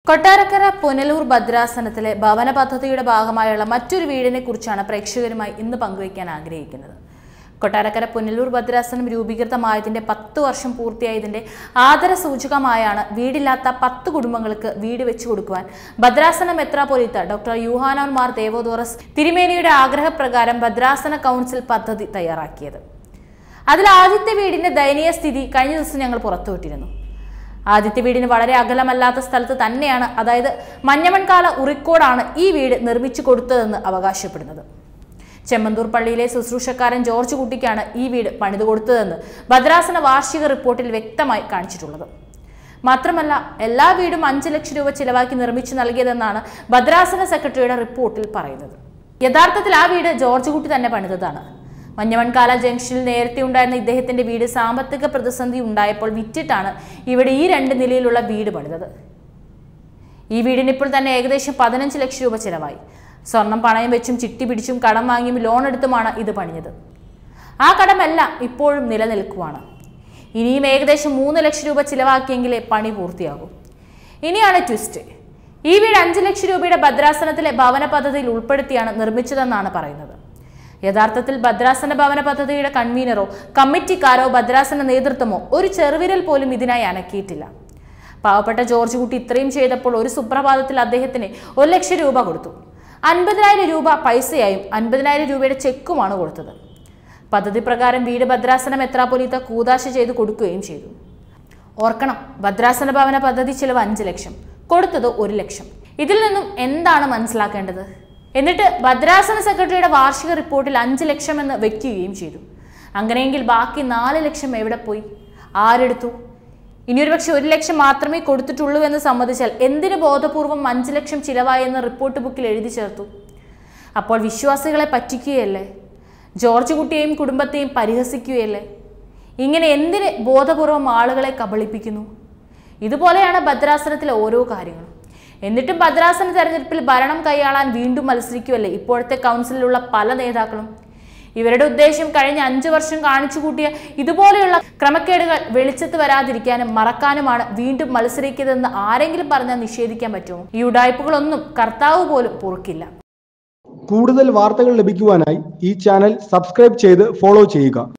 കൊട്ടാരക്കര പുനലൂർ ഭദ്രാസനത്തിലെ ഭവന പദ്ധതിയുടെ ഭാഗമായുള്ള മറ്റൊരു വീടിനെ കുറിച്ചാണ് പ്രേക്ഷകരുമായി ഇന്ന് പങ്കുവയ്ക്കാൻ ആഗ്രഹിക്കുന്നത് കൊട്ടാരക്കര പുനലൂർ ഭദ്രാസനം രൂപീകൃതമായതിന്റെ പത്ത് വർഷം പൂർത്തിയായതിന്റെ ആദര സൂചകമായാണ് വീടില്ലാത്ത പത്ത് കുടുംബങ്ങൾക്ക് വീട് വെച്ചു കൊടുക്കുവാൻ ഭദ്രാസന മെത്രാപൊലിത്ത ഡോക്ടർ യൂഹാനോൻ മാർ ദേവോദോറസ് തിരുമേനിയുടെ ആഗ്രഹപ്രകാരം ഭദ്രാസന കൗൺസിൽ പദ്ധതി തയ്യാറാക്കിയത് അതിൽ ആദ്യത്തെ വീടിന്റെ ദയനീയ സ്ഥിതി കഴിഞ്ഞ ദിവസം ഞങ്ങൾ പുറത്തുവിട്ടിരുന്നു ആദ്യത്തെ വീടിന് വളരെ അകലമല്ലാത്ത സ്ഥലത്ത് തന്നെയാണ് അതായത് മഞ്ഞമൺകാല ഉറിക്കോടാണ് ഈ വീട് നിർമ്മിച്ചു കൊടുത്തതെന്ന് അവകാശപ്പെടുന്നത് ചെമ്മന്തൂർ പള്ളിയിലെ ശുശ്രൂഷക്കാരൻ ജോർജ് കുട്ടിക്കാണ് ഈ വീട് പണിതു കൊടുത്തതെന്ന് ഭദ്രാസന വാർഷിക റിപ്പോർട്ടിൽ വ്യക്തമായി കാണിച്ചിട്ടുള്ളത് മാത്രമല്ല എല്ലാ വീടും അഞ്ച് ലക്ഷം രൂപ ചിലവാക്കി നിർമ്മിച്ചു നൽകിയതെന്നാണ് ഭദ്രാസന സെക്രട്ടറിയുടെ റിപ്പോർട്ടിൽ പറയുന്നത് യഥാർത്ഥത്തിൽ ആ വീട് ജോർജ് കുട്ടി തന്നെ പണിതതാണ് മഞ്ഞമൺകാല ജംഗ്ഷനിൽ നേരത്തെ ഉണ്ടായിരുന്ന ഇദ്ദേഹത്തിന്റെ വീട് സാമ്പത്തിക പ്രതിസന്ധി ഉണ്ടായപ്പോൾ വിറ്റിട്ടാണ് ഇവിടെ ഈ രണ്ട് നിലയിലുള്ള വീട് പണിതത് ഈ വീടിന് ഇപ്പോൾ തന്നെ ഏകദേശം പതിനഞ്ച് ലക്ഷം രൂപ ചിലവായി സ്വർണം പണയം വെച്ചും ചിട്ടി പിടിച്ചും കടം വാങ്ങിയും ലോൺ എടുത്തുമാണ് ഇത് പണിഞ്ഞത് ആ കടമെല്ലാം ഇപ്പോഴും നിലനിൽക്കുവാണ് ഇനിയും ഏകദേശം മൂന്ന് ലക്ഷം രൂപ ചിലവാക്കിയെങ്കിലേ പണി പൂർത്തിയാകൂ ഇനിയാണ് ട്വിസ്റ്റ് ഈ വീട് അഞ്ച് ലക്ഷം രൂപയുടെ ഭദ്രാസനത്തിലെ ഭവന പദ്ധതിയിൽ ഉൾപ്പെടുത്തിയാണ് നിർമ്മിച്ചതെന്നാണ് പറയുന്നത് യഥാർത്ഥത്തിൽ ഭദ്രാസന ഭവന പദ്ധതിയുടെ കൺവീനറോ കമ്മിറ്റിക്കാരോ ഭദ്രാസന നേതൃത്വമോ ഒരു ചെറുവിരൽ പോലും ഇതിനായി അനക്കിയിട്ടില്ല പാവപ്പെട്ട ജോർജ് കുട്ടി ഇത്രയും ചെയ്തപ്പോൾ ഒരു സുപ്രഭാതത്തിൽ അദ്ദേഹത്തിന് ഒരു ലക്ഷം രൂപ കൊടുത്തു അൻപതിനായിരം രൂപ പൈസയായും അൻപതിനായിരം രൂപയുടെ ചെക്കുമാണ് കൊടുത്തത് പദ്ധതി പ്രകാരം വീട് ഭദ്രാസന മെത്രാപ്പൊലീത്ത കൂതാശ ചെയ്ത് കൊടുക്കുകയും ചെയ്തു ഓർക്കണം ഭദ്രാസന ഭവന പദ്ധതി ചിലവ് അഞ്ച് ലക്ഷം കൊടുത്തത് ഒരു ലക്ഷം ഇതിൽ നിന്നും എന്താണ് മനസ്സിലാക്കേണ്ടത് എന്നിട്ട് ഭദ്രാസന സെക്രട്ടറിയുടെ വാർഷിക റിപ്പോർട്ടിൽ അഞ്ച് ലക്ഷം എന്ന് വെക്കുകയും ചെയ്തു അങ്ങനെയെങ്കിൽ ബാക്കി നാല് ലക്ഷം എവിടെ പോയി ആരെടുത്തു ഇനിയൊരു പക്ഷെ ഒരു ലക്ഷം മാത്രമേ കൊടുത്തിട്ടുള്ളൂ എന്ന് സമ്മതിച്ചാൽ എന്തിന് ബോധപൂർവം അഞ്ച് ലക്ഷം ചിലവായെന്ന് റിപ്പോർട്ട് ബുക്കിൽ എഴുതി ചേർത്തു അപ്പോൾ വിശ്വാസികളെ പറ്റിക്കുകയല്ലേ ജോർജ് കുട്ടിയെയും കുടുംബത്തെയും പരിഹസിക്കുകയല്ലേ ഇങ്ങനെ എന്തിന് ബോധപൂർവം ആളുകളെ കബളിപ്പിക്കുന്നു ഇതുപോലെയാണ് ഭദ്രാസനത്തിലെ ഓരോ കാര്യങ്ങളും എന്നിട്ടും ഭദ്രാസന തെരഞ്ഞെടുപ്പിൽ ഭരണം കൈയാളാൻ വീണ്ടും മത്സരിക്കുമല്ലേ ഇപ്പോഴത്തെ കൗൺസിലിലുള്ള പല നേതാക്കളും ഇവരുടെ ഉദ്ദേശം കഴിഞ്ഞ അഞ്ചു വർഷം കാണിച്ചു കൂട്ടിയ ഇതുപോലെയുള്ള ക്രമക്കേടുകൾ വെളിച്ചത്ത് വരാതിരിക്കാനും മറക്കാനുമാണ് വീണ്ടും മത്സരിക്കുന്നതെന്ന് ആരെങ്കിലും പറഞ്ഞാൽ നിഷേധിക്കാൻ പറ്റുമോ ഈ ഉടായ്പകളൊന്നും കർത്താവ് പോലും പൊറുക്കില്ല കൂടുതൽ വാർത്തകൾ ലഭിക്കുവാനായി ഈ ചാനൽ സബ്സ്ക്രൈബ് ചെയ്ത് ഫോളോ ചെയ്യുക